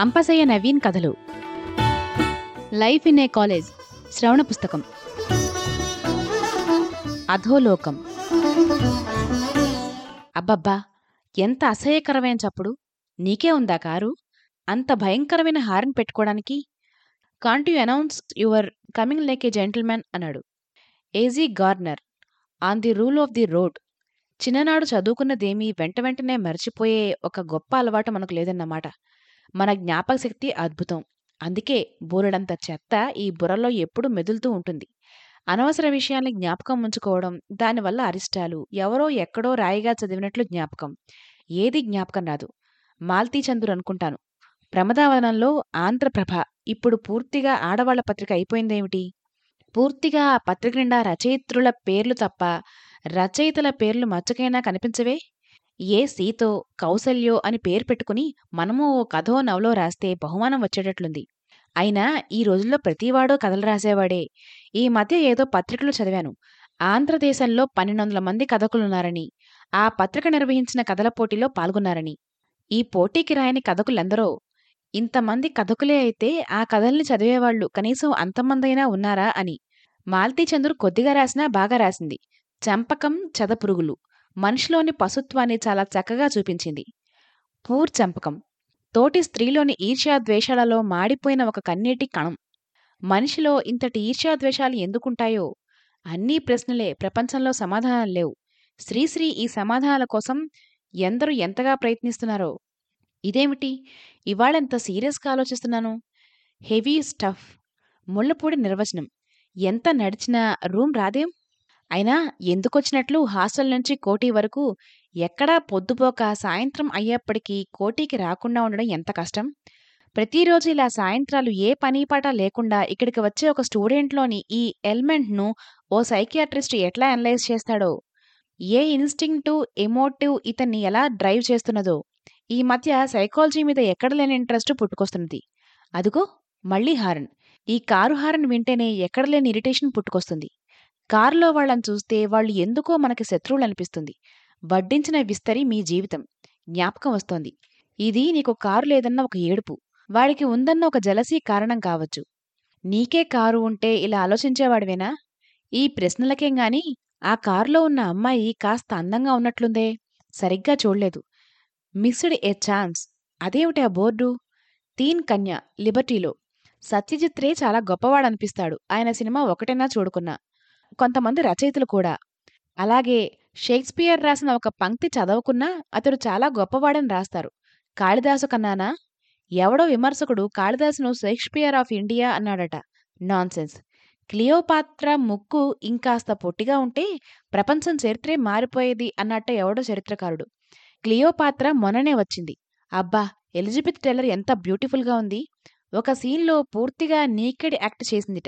అంపశయ్య నవీన్ కథలు life in a college శ్రవణ పుస్తకం అధోలోకం అబ్బబ్బా ఎంత అసహ్యకరమైన చప్పుడు నీకే ఉందా కారు అంత భయంకరమైన హారన్ పెట్టుకోవడానికి can't you announce your coming like a gentleman అన్నాడు A G Gardiner on the rule of the road చిన్ననాడు చదువుకున్నదేమీ వెంట వెంటనే మర్చిపోయే ఒక గొప్ప అలవాటు మనకు లేదన్నమాట మన జ్ఞాపక శక్తి అద్భుతం అందుకే బోలెడంత చెత్త ఈ బుర్రలో ఎప్పుడూ మెదులుతూ ఉంటుంది అనవసర విషయాల్ని జ్ఞాపకం ఉంచుకోవడం దానివల్ల అరిష్టాలు ఎవరో ఎక్కడో రాయిగా చదివినట్లు జ్ఞాపకం ఏది జ్ఞాపకం రాదు మాల్తీ చంద్రుడు అనుకుంటాను ప్రమదావనంలో ఆంధ్రప్రభ ఇప్పుడు పూర్తిగా ఆడవాళ్ల పత్రిక అయిపోయిందేమిటి పూర్తిగా ఆ పత్రిక నిండా రచయిత్రుల పేర్లు తప్ప రచయితల పేర్లు మచ్చకైనా కనిపించవే ఏ సీతో కౌసల్యో అని పేరు పెట్టుకుని మనము ఓ కథో నవలో రాస్తే బహుమానం వచ్చేటట్లుంది అయినా ఈ రోజుల్లో ప్రతివాడో కథలు రాసేవాడే ఈ మధ్య ఏదో పత్రికలు చదివాను ఆంధ్రదేశంలో పన్నెండొందల మంది కథకులున్నారని ఆ పత్రిక నిర్వహించిన కథల పోటీలో పాల్గొన్నారని ఈ పోటీకి రాయని కథకులెందరో ఇంతమంది కథకులే అయితే ఆ కథల్ని చదివేవాళ్లు కనీసం అంతమందైనా ఉన్నారా అని మాల్తీ చంద్రు కొద్దిగా రాసినా బాగా రాసింది చంపకం చదపురుగులు మనిషిలోని పశుత్వాన్ని చాలా చక్కగా చూపించింది పూర్ చంపకం తోటి స్త్రీలోని ఈర్ష్యాద్వేషాలలో మాడిపోయిన ఒక కన్నీటి కణం మనిషిలో ఇంతటి ఈర్ష్యాద్వేషాలు ఎందుకుంటాయో అన్నీ ప్రశ్నలే ప్రపంచంలో సమాధానాలు లేవు శ్రీశ్రీ ఈ సమాధానాల కోసం ఎందరూ ఎంతగా ప్రయత్నిస్తున్నారో ఇదేమిటి ఇవాళెంత సీరియస్గా ఆలోచిస్తున్నాను హెవీ స్టఫ్ ముళ్ళపూడి నిర్వచనం ఎంత నడిచినా రూమ్ రాదేం అయినా ఎందుకొచ్చినట్లు హాస్టల్ నుంచి కోటి వరకు ఎక్కడా పొద్దుపోక సాయంత్రం అయ్యేప్పటికీ కోటికి రాకుండా ఉండడం ఎంత కష్టం ప్రతిరోజు ఇలా సాయంత్రాలు ఏ పనీపాట లేకుండా ఇక్కడికి వచ్చే ఒక స్టూడెంట్లోని ఈ ఎలిమెంట్ను ఓ సైకియాట్రిస్ట్ ఎట్లా అనలైజ్ చేస్తాడో ఏ ఇన్స్టింక్టివ్ ఎమోటివ్ ఇతన్ని ఎలా డ్రైవ్ చేస్తున్నదో ఈ మధ్య సైకాలజీ మీద ఎక్కడ లేని ఇంట్రెస్ట్ పుట్టుకొస్తున్నది అదిగో మళ్ళీ హారన్ ఈ కారు హారన్ వింటేనే ఎక్కడ లేని ఇరిటేషన్ పుట్టుకొస్తుంది కారులో వాళ్ళని చూస్తే వాళ్ళు ఎందుకో మనకి శత్రువులు అనిపిస్తుంది వడ్డించిన విస్తరి మీ జీవితం జ్ఞాపకం వస్తోంది ఇది నీకు కారు లేదన్న ఒక ఏడుపు వాడికి ఉందన్న ఒక జలసీ కారణం కావచ్చు నీకే కారు ఉంటే ఇలా ఆలోచించేవాడివేనా ఈ ప్రశ్నలకేం గాని ఆ కారులో ఉన్న అమ్మాయి కాస్త అందంగా ఉన్నట్లుందే సరిగ్గా చూడలేదు మిస్డ్ ఏ ఛాన్స్ అదేమిటి ఆ బోర్డు తీన్ కన్య లిబర్టీలో సత్యజిత్ రే చాలా గొప్పవాడనిపిస్తాడు ఆయన సినిమా ఒకటైనా చూడుకున్నా కొంతమంది రచయితలు కూడా అలాగే షేక్స్పియర్ రాసిన ఒక పంక్తి చదవకున్నా అతడు చాలా గొప్పవాడని రాస్తారు కాళిదాసు కన్నానా ఎవడో విమర్శకుడు కాళిదాసును షేక్స్పియర్ ఆఫ్ ఇండియా అన్నాడట నాన్సెన్స్ క్లియోపాత్ర ముక్కు ఇంకాస్త పొట్టిగా ఉంటే ప్రపంచం చరిత్రే మారిపోయేది అన్నట్ట ఎవడో చరిత్రకారుడు క్లియోపాత్ర మొన్ననే వచ్చింది అబ్బా ఎలిజబెత్ టెల్లర్ ఎంత బ్యూటిఫుల్గా ఉంది ఒక సీన్లో పూర్తిగా నీకెడ్ యాక్ట్ చేసిందిట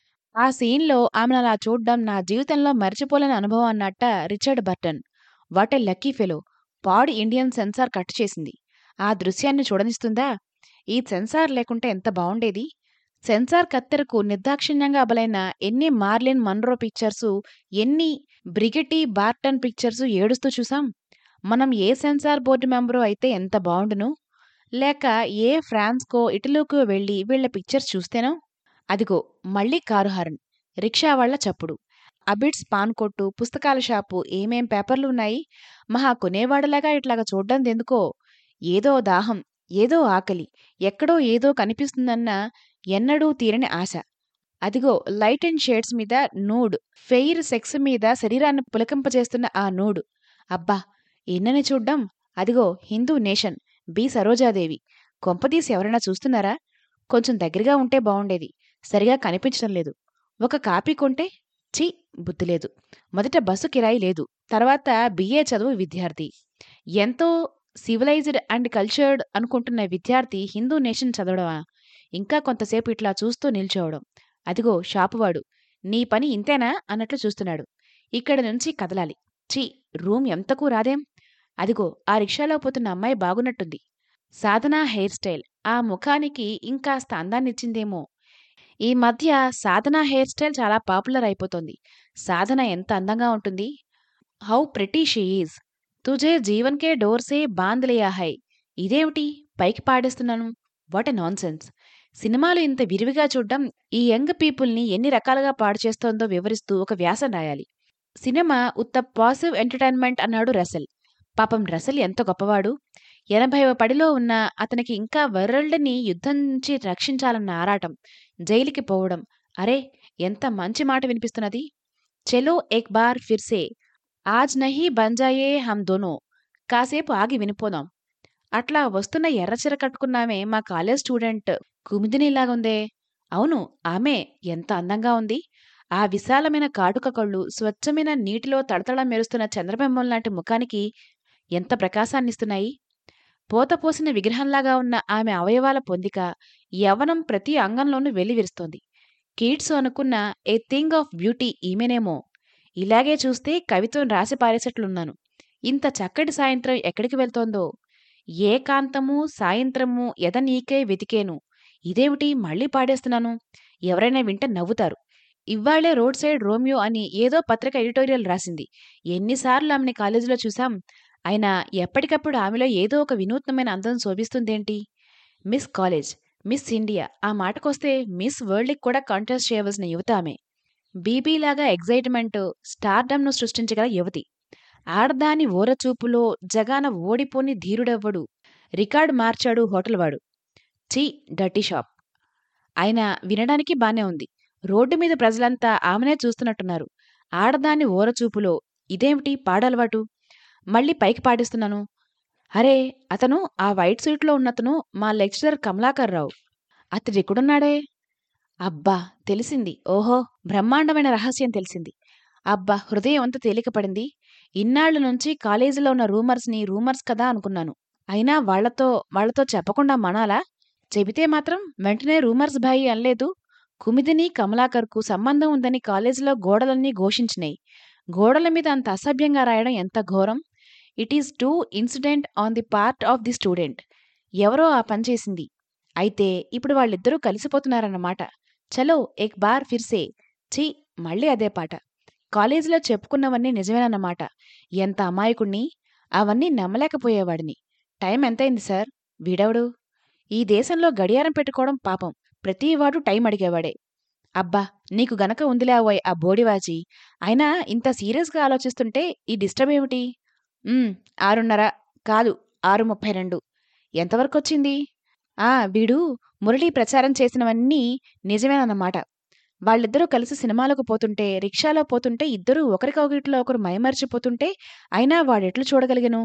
ఆ సీన్లో ఆమెను అలా చూడ్డం నా జీవితంలో మర్చిపోలేని అనుభవం అన్నట్ట Richard Burton what a lucky fellow పాడ్ ఇండియన్ సెన్సార్ కట్ చేసింది ఆ దృశ్యాన్ని చూడనిస్తుందా ఈ సెన్సార్ లేకుంటే ఎంత బావుండేది సెన్సార్ కత్తెరకు నిర్దాక్షిణ్యంగా అబలైన ఎన్ని మార్లిన్ మన్రో పిక్చర్సు ఎన్ని బ్రిగెటీ బార్టన్ పిక్చర్సు ఏడుస్తూ చూసాం మనం ఏ సెన్సార్ బోర్డు మెంబరో అయితే ఎంత బావుండును లేక ఏ ఫ్రాన్స్కో ఇటలీకో వెళ్ళి వీళ్ల పిక్చర్స్ చూస్తేనో అదిగో మళ్ళీ కారు హారన్ రిక్షా వాళ్ల చప్పుడు అబిడ్స్ పాన్ కొట్టు పుస్తకాల షాపు ఏమేం పేపర్లు ఉన్నాయి మహా కొనేవాడలాగా ఇట్లాగా చూడ్డం ఎందుకో ఏదో దాహం ఏదో ఆకలి ఎక్కడో ఏదో కనిపిస్తుందన్న ఎన్నడూ తీరని ఆశ అదిగో లైట్ అండ్ షేడ్స్ మీద నూడ్ ఫెయిర్ సెక్స్ మీద శరీరాన్ని పులకింపజేస్తున్న ఆ నూడ్ అబ్బా ఎన్నని చూడ్డం అదిగో హిందూ నేషన్ బి సరోజాదేవి కొంపదీసి ఎవరైనా చూస్తున్నారా కొంచెం దగ్గరగా ఉంటే బావుండేది సరిగా కనిపించడం లేదు ఒక కాపీ కొంటే ఛీ బుద్ధి లేదు మొదట బస్సు కిరాయి లేదు తర్వాత బిఏ చదువు విద్యార్థి ఎంతో సివిలైజ్డ్ అండ్ కల్చర్డ్ అనుకుంటున్న విద్యార్థి హిందూ నేషన్ చదవడమా ఇంకా కొంతసేపు ఇట్లా చూస్తూ నిల్చోవడం అదిగో షాపువాడు నీ పని ఇంతేనా అన్నట్లు చూస్తున్నాడు ఇక్కడి నుంచి కదలాలి ఛీ రూమ్ ఎంతకు రాదేం అదిగో ఆ రిక్షాలో పోతున్న అమ్మాయి బాగున్నట్టుంది సాధనా హెయిర్ స్టైల్ ఆ ముఖానికి ఇంకాస్త అందాన్నిచ్చిందేమో ఈ మధ్య సాధన హెయిర్ స్టైల్ చాలా పాపులర్ అయిపోతుంది సాధన ఎంత అందంగా ఉంటుంది హౌ ప్రెటీ షీ ఈజ్ తుజే జీవన్కే డోర్సే బాంద్ లియా హై ఇదేమిటి పైకి పాడేస్తున్నాను వాట్ ఎ నాన్సెన్స్ సినిమాలు ఇంత విరివిగా చూడడం ఈ యంగ్ పీపుల్ని ఎన్ని రకాలుగా పాడు చేస్తోందో వివరిస్తూ ఒక వ్యాసం రాయాలి సినిమా ఉత్త పాసివ్ ఎంటర్టైన్మెంట్ అన్నాడు రసెల్ పాపం రసెల్ ఎంత గొప్పవాడు ఎనభైవ పడిలో ఉన్న అతనికి ఇంకా వరల్డ్ని యుద్ధం నుంచి రక్షించాలన్న ఆరాటం జైలుకి పోవడం అరే ఎంత మంచి మాట వినిపిస్తున్నది చెలో ఎక్ బార్ ఫిర్సే ఆజ్ నహీ బంజాయే హమ్ దోనో కాసేపు ఆగి వినిపోదాం అట్లా వస్తున్న ఎర్రచీర కట్టుకున్నామే మా కాలేజ్ స్టూడెంట్ కుమిదినిలాగుందే అవును ఆమె ఎంత అందంగా ఉంది ఆ విశాలమైన కాటుక కళ్ళు స్వచ్ఛమైన నీటిలో తడతడ మెరుస్తున్న చంద్రబింబం లాంటి ముఖానికి ఎంత ప్రకాశాన్నిస్తున్నాయి పోతపోసిన విగ్రహంలాగా ఉన్న ఆమె అవయవాల పొందిక యవ్వనం ప్రతి అంగంలోనూ వెల్లివిరుస్తోంది కీట్స్ అనుకున్న ఏ థింగ్ ఆఫ్ బ్యూటీ ఈమెనేమో ఇలాగే చూస్తే కవిత్వం రాసి పారేసేట్లున్నాను ఇంత చక్కటి సాయంత్రం ఎక్కడికి వెళ్తోందో ఏకాంతము సాయంత్రము ఎద నీకే వెతికేను ఇదేమిటి మళ్ళీ పాడేస్తున్నాను ఎవరైనా వింటే నవ్వుతారు ఇవాళ్లే రోడ్ సైడ్ రోమియో అని ఏదో పత్రిక ఎడిటోరియల్ రాసింది ఎన్నిసార్లు ఆమెని కాలేజీలో చూసాం అయినా ఎప్పటికప్పుడు ఆమెలో ఏదో ఒక వినూత్నమైన అందం శోభిస్తుందేంటి మిస్ కాలేజ్ మిస్ ఇండియా ఆ మాటకొస్తే మిస్ వరల్డ్కి కూడా కాంటెస్ట్ చేయవలసిన యువత ఆమె బీబీలాగా ఎగ్జైట్మెంట్ స్టార్డమ్ను సృష్టించగల యువతి ఆడదాని ఓరచూపులో జగాన ఓడిపోని ధీరుడెవ్వడు రికార్డు మార్చాడు హోటల్ వాడు చీ డర్టీ షాప్ ఆయన వినడానికి బానే ఉంది రోడ్డు మీద ప్రజలంతా ఆమెనే చూస్తున్నట్టున్నారు ఆడదాని ఓరచూపులో ఇదేమిటి పాడలవాటు మళ్ళీ పైకి పాడిస్తున్నాను అరే అతను ఆ వైట్ సూట్లో ఉన్నతను మా లెక్చరర్ కమలాకర్ రావు అతడెక్కడున్నాడే అబ్బా తెలిసింది ఓహో బ్రహ్మాండమైన రహస్యం తెలిసింది అబ్బా హృదయం అంత తేలికపడింది ఇన్నాళ్ల నుంచి కాలేజీలో ఉన్న రూమర్స్ని రూమర్స్ కదా అనుకున్నాను అయినా వాళ్లతో వాళ్లతో చెప్పకుండా మనాలా చెబితే మాత్రం వెంటనే రూమర్స్ భాయి అనలేదు కుమిదిని కమలాకర్కు సంబంధం ఉందని కాలేజీలో గోడలన్నీ ఘోషించినాయి గోడల మీద అంత అసభ్యంగా రాయడం ఎంత ఘోరం it is too incident on the part of the student ఎవరో ఆ పని చేసింది అయితే ఇప్పుడు వాళ్ళిద్దరూ కలిసిపోతున్నారన్నమాట చలో ఎక్ బార్ ఫిర్సే ఛీ మళ్ళీ అదే పాట కాలేజీలో చెప్పుకున్నవన్నీ నిజమేనన్నమాట ఎంత అమాయకుణ్ణి అవన్నీ నమ్మలేకపోయేవాడిని టైం ఎంతైంది సార్ వీడెవడు ఈ దేశంలో గడియారం పెట్టుకోవడం పాపం ప్రతివాడు టైం అడిగేవాడే అబ్బా నీకు గనక ఉందిలేవోయ్ ఆ బోడివాచి అయినా ఇంత సీరియస్గా ఆలోచిస్తుంటే ఈ డిస్టర్బ్ ఏమిటి "ఉమ్, ఆరున్నర కాదు ఆరు ముప్పై రెండు ఎంతవరకొచ్చింది ఆ వీడు మురళి ప్రచారం చేసినవన్నీ నిజమేనన్నమాట వాళ్ళిద్దరూ కలిసి సినిమాలకు పోతుంటే రిక్షాలో పోతుంటే ఇద్దరూ ఒకరికొకరిలో ఒకరు మైమర్చిపోతుంటే అయినా వాడెట్లు చూడగలిగెను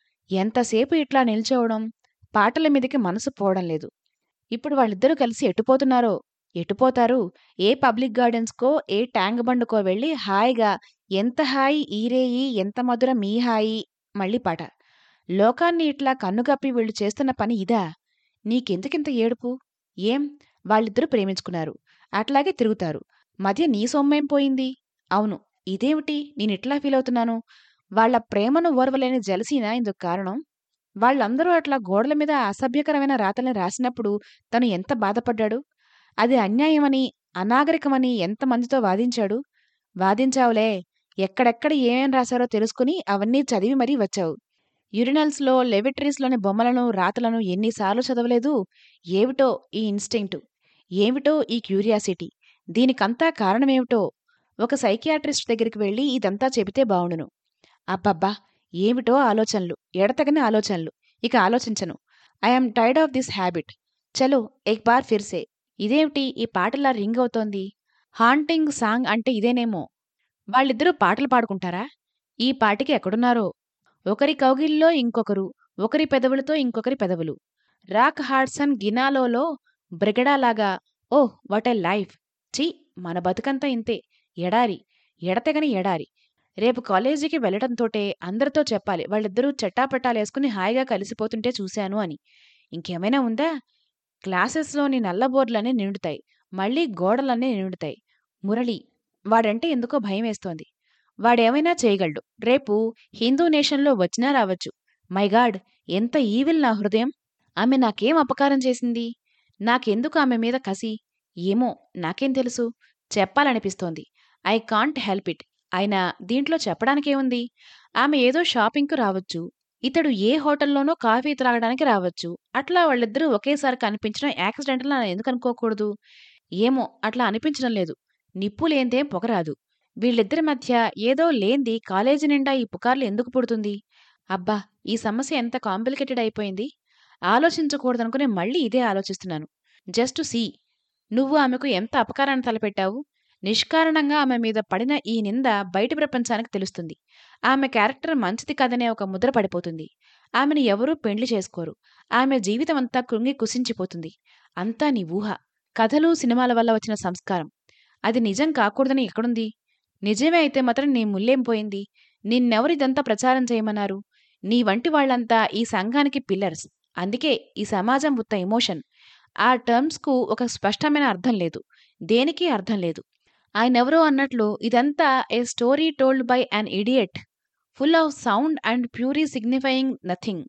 ఎంతసేపు ఇట్లా నిల్చోవడం పాటల మీదకి మనసు పోవడం లేదు ఇప్పుడు వాళ్ళిద్దరూ కలిసి ఎటుపోతున్నారో ఎటుపోతారు ఏ పబ్లిక్ గార్డెన్స్కో ఏ ట్యాంక్ బండుకో వెళ్ళి హాయిగా ఎంత హాయి ఈరేయి ఎంత మధురం మీ హాయి మళ్ళీ పాట లోకాన్ని ఇట్లా కన్నుగప్పి వీళ్ళు చేస్తున్న పని ఇదా నీకెందుకింత ఏడుపు ఏం వాళ్ళిద్దరూ ప్రేమించుకున్నారు అట్లాగే తిరుగుతారు మధ్య నీ సొమ్మేం పోయింది అవును ఇదేమిటి నేనిట్లా ఫీల్ అవుతున్నాను వాళ్ళ ప్రేమను ఓర్వలేని జలసీనా ఇందుకు కారణం వాళ్ళందరూ అట్లా గోడల మీద అసభ్యకరమైన రాతల్ని రాసినప్పుడు తను ఎంత బాధపడ్డాడు అది అన్యాయమని అనాగరికమని ఎంతమందితో వాదించాడు వాదించావులే ఎక్కడెక్కడ ఏమేం రాశారో తెలుసుకుని అవన్నీ చదివి మరీ వచ్చావు యురినల్స్లో లెవిటరీస్లోని బొమ్మలను రాతలను ఎన్నిసార్లు చదవలేదు ఏమిటో ఈ ఇన్స్టింక్టు ఏమిటో ఈ క్యూరియాసిటీ దీనికంతా కారణమేమిటో ఒక సైకియాట్రిస్ట్ దగ్గరికి వెళ్ళి ఇదంతా చెబితే బావుండును అబ్బబ్బా ఏమిటో ఆలోచనలు ఎడతగని ఆలోచనలు ఇక ఆలోచించను I'm tired of this habit చలో ఎక్ బార్ ఫిర్సే ఇదేమిటి ఈ పాటలా రింగ్ అవుతోంది హాంటింగ్ సాంగ్ అంటే ఇదేనేమో వాళ్ళిద్దరూ పాటలు పాడుకుంటారా ఈ పాటికి ఎక్కడున్నారో ఒకరి కౌగిల్లో ఇంకొకరు ఒకరి పెదవులతో ఇంకొకరి పెదవులు రాక్ హాడ్సన్ గినాలోలో బ్రిగడాలాగా ఓహ్ వాట్ ఎ లైఫ్ ఛీ మన బతుకంతా ఇంతే ఎడారి ఎడతెగని ఎడారి రేపు కాలేజీకి వెళ్లడంతోటే అందరితో చెప్పాలి వాళ్ళిద్దరూ చెట్టాపట్టాలేసుకుని హాయిగా కలిసిపోతుంటే చూశాను అని ఇంకేమైనా ఉందా క్లాసెస్లోని నల్ల బోర్డులన్నీ నిండుతాయి మళ్ళీ గోడలన్నీ నిండుతాయి మురళి వాడంటే ఎందుకో భయం వేస్తోంది వాడేమైనా చేయగలడు రేపు హిందూ నేషన్లో వచ్చినా రావచ్చు మైగాడ్ ఎంత ఈవిల్ నా హృదయం ఆమె నాకేం అపకారం చేసింది నాకెందుకు ఆమె మీద కసి ఏమో నాకేం తెలుసు చెప్పాలనిపిస్తోంది ఐ కాంట్ హెల్ప్ ఇట్ అయినా దీంట్లో చెప్పడానికేముంది ఆమె ఏదో షాపింగ్కు రావచ్చు ఇతడు ఏ హోటల్లోనో కాఫీ త్రాగడానికి రావచ్చు అట్లా వాళ్ళిద్దరూ ఒకేసారి కనిపించడం యాక్సిడెంటల్ అని ఎందుకు అనుకోకూడదు ఏమో అట్లా అనిపించడం లేదు నిప్పు లేందేం పొగరాదు వీళ్ళిద్దరి మధ్య ఏదో లేంది కాలేజీ నిండా ఈ పుకార్లు ఎందుకు పుడుతుంది అబ్బా ఈ సమస్య ఎంత కాంప్లికేటెడ్ అయిపోయింది ఆలోచించకూడదనుకుని మళ్ళీ ఇదే ఆలోచిస్తున్నాను జస్ట్ సీ నువ్వు ఆమెకు ఎంత అపకారాన్ని తలపెట్టావు నిష్కారణంగా ఆమె మీద పడిన ఈ నింద బయటి ప్రపంచానికి తెలుస్తుంది ఆమె క్యారెక్టర్ మంచిది కాదనే ఒక ముద్ర పడిపోతుంది ఆమెను ఎవరూ పెండ్లి చేసుకోరు ఆమె జీవితం అంతా కృంగి కుసించిపోతుంది అంతా నీ ఊహ కథలు సినిమాల వల్ల వచ్చిన సంస్కారం అది నిజం కాకూడదని ఎక్కడుంది నిజమే అయితే మాత్రం నీ ముల్లేం పోయింది నిన్నెవరిదంతా ప్రచారం చేయమన్నారు నీ వంటి వాళ్ళంతా ఈ సంఘానికి పిల్లర్స్ అందుకే ఈ సమాజం ఉత్త ఎమోషన్ ఆ టర్మ్స్కు ఒక స్పష్టమైన అర్థం లేదు దేనికి అర్థం లేదు ఆయనెవరో అన్నట్లు ఇదంతా a story told by an idiot full of sound and fury signifying nothing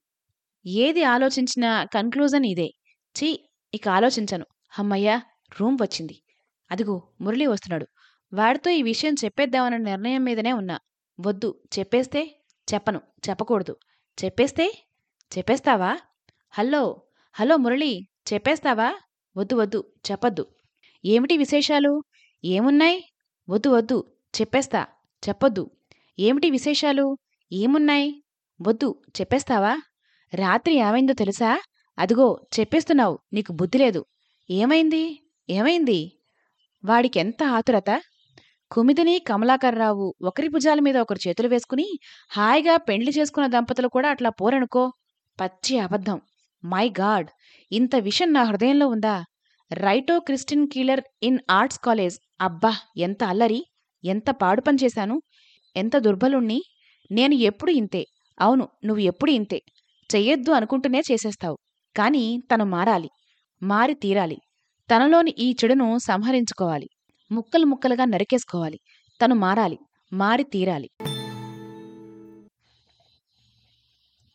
ఏది ఆలోచించినా కన్క్లూజన్ ఇదే చీ ఇక ఆలోచించను హమ్మయ్యా రూమ్ వచ్చింది అదిగో మురళి వస్తున్నాడు వాడితో ఈ విషయం చెప్పేద్దామన్న నిర్ణయం మీదనే ఉన్నా వద్దు చెప్పేస్తే చెప్పను చెప్పకూడదు చెప్పేస్తే చెప్పేస్తావా హలో హలో మురళి చెప్పేస్తావా వద్దు వద్దు చెప్పొద్దు ఏమిటి విశేషాలు ఏమున్నాయి వద్దు వద్దు చెప్పేస్తా చెప్పొద్దు ఏమిటి విశేషాలు ఏమున్నాయి వద్దు చెప్పేస్తావా రాత్రి ఏమైందో తెలుసా అదిగో చెప్పేస్తున్నావు నీకు బుద్ధి లేదు ఏమైంది ఏమైంది వాడికెంత ఆతురత కుమిదిని కమలాకర్రావు ఒకరి భుజాల మీద ఒకరు చేతులు వేసుకుని హాయిగా పెండ్లి చేసుకున్న దంపతులు కూడా అట్లా పోరనుకో పచ్చి అబద్ధం మై గాడ్ ఇంత విషయం నా హృదయంలో ఉందా రైటో Christine Keeler in arts college అబ్బా ఎంత అల్లరి ఎంత పాడు పని చేశాను ఎంత దుర్బలుణ్ణి నేను ఎప్పుడు ఇంతే అవును నువ్వు ఎప్పుడు ఇంతే చెయ్యొద్దు అనుకుంటూనే చేసేస్తావు కాని తను మారాలి మారి తీరాలి తనలోని ఈ చెడును సంహరించుకోవాలి ముక్కలు ముక్కలుగా నరికేసుకోవాలి తను మారాలి మారి తీరాలి